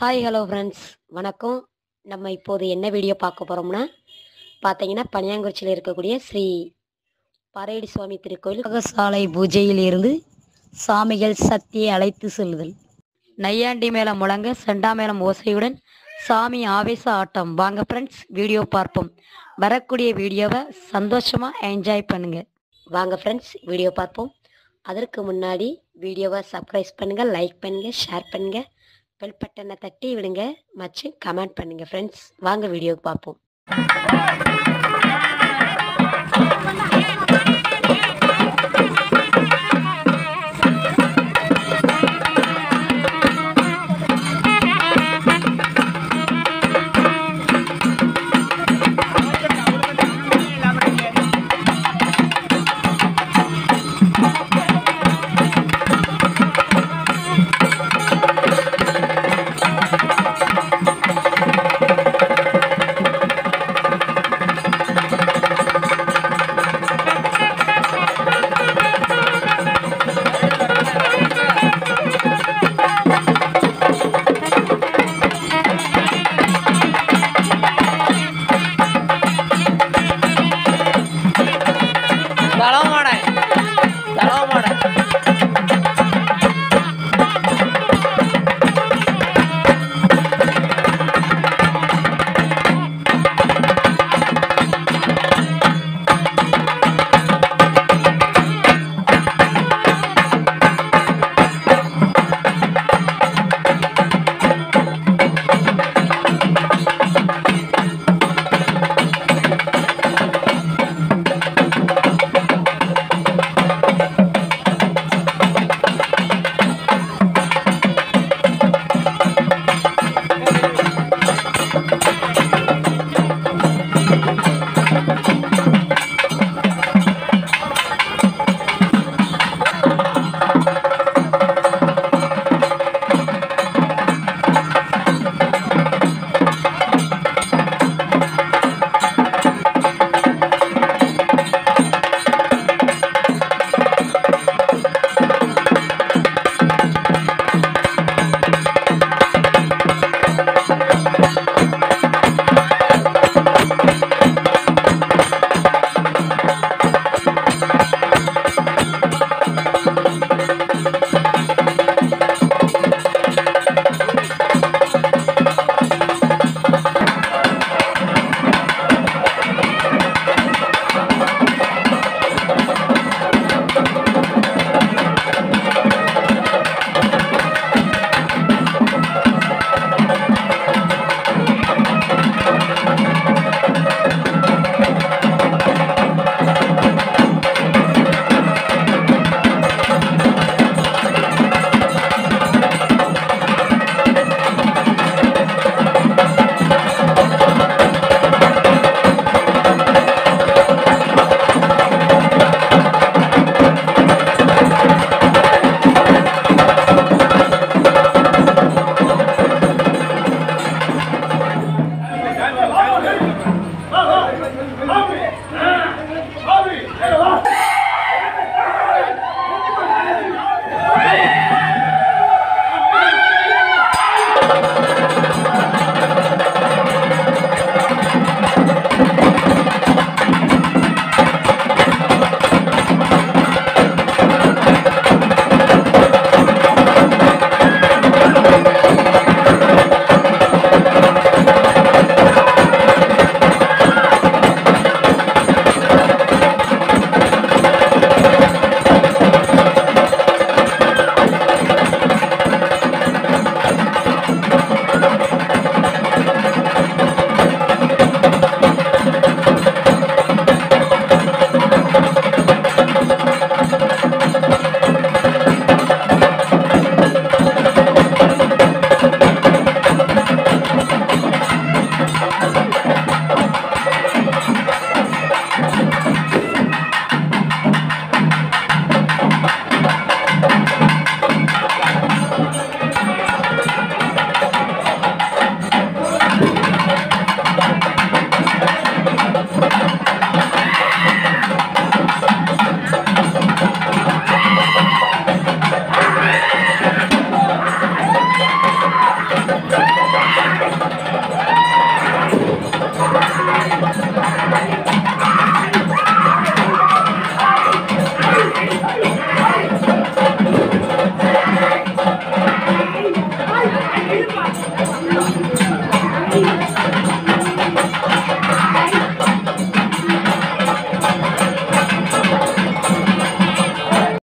hi hello friends வணக்கம் நம்ம இப்போது என்ன வீடியோ பார்க்க போகிறோம்னா பார்த்தீங்கன்னா பனியாங்குறிச்சியில் இருக்கக்கூடிய ஸ்ரீ பரேடி சுவாமி திருக்கோயில் சாலை பூஜையில் இருந்து சாமிகள் சக்தியை அழைத்து செல்லுதல் நையாண்டி மேளம் முழங்க செண்டா மேளம் ஓசையுடன் சாமி ஆவேச ஆட்டம் வாங்க ஃப்ரெண்ட்ஸ் வீடியோ பார்ப்போம் வரக்கூடிய வீடியோவை சந்தோஷமாக என்ஜாய் பண்ணுங்க வாங்க ஃப்ரெண்ட்ஸ் வீடியோ பார்ப்போம் அதற்கு முன்னாடி வீடியோவை சப்ஸ்கிரைப் பண்ணுங்கள் லைக் பண்ணுங்கள் ஷேர் பண்ணுங்கள் பெல் பட்டனை தட்டி விடுங்க மற்றும் கமெண்ட் பண்ணுங்க ஃப்ரெண்ட்ஸ் வாங்க வீடியோக்கு பார்ப்போம்